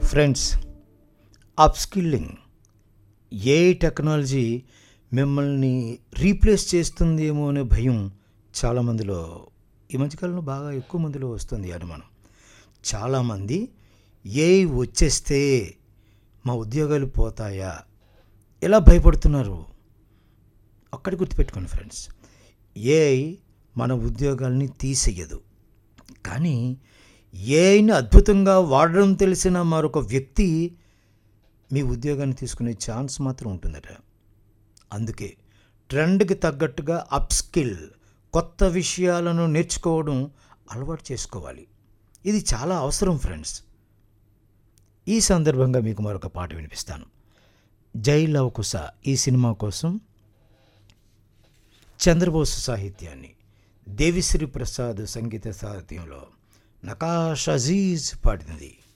friends upskilling ఏ technology మిమ్మల్ని replace చేస్తుందేమో అనే భయం చాలామందిలో ఈ మధ్యకాలంలో బాగా ఎక్కువ మందిలో వస్తుంది ఈ అనుమానం చాలామంది ఏ వచ్చేస్తే మా ఉద్యోగాలు పోతాయా ఎలా భయపడుతున్నారు ఒక్కటి గుర్తుపెట్టుకోండి ఫ్రెండ్స్ ఏఐ మన ఉద్యోగాల్ని తీసేయదు కానీ ఏఐని అద్భుతంగా వాడడం తెలిసిన మరొక వ్యక్తి మీ ఉద్యోగాన్ని తీసుకునే ఛాన్స్ మాత్రం ఉంటుందట అందుకే ట్రెండ్కి తగ్గట్టుగా అప్స్కిల్ కొత్త విషయాలను నేర్చుకోవడం అలవాటు చేసుకోవాలి ఇది చాలా అవసరం ఫ్రెండ్స్ ఈ సందర్భంగా మీకు మరొక పాట వినిపిస్తాను జై లవకుశ ఈ సినిమా కోసం చంద్రబోసు సాహిత్యాన్ని దేవిశ్రీ ప్రసాద్ సంగీత సాహిత్యంలో నకాష్ అజీజ్ పాడినది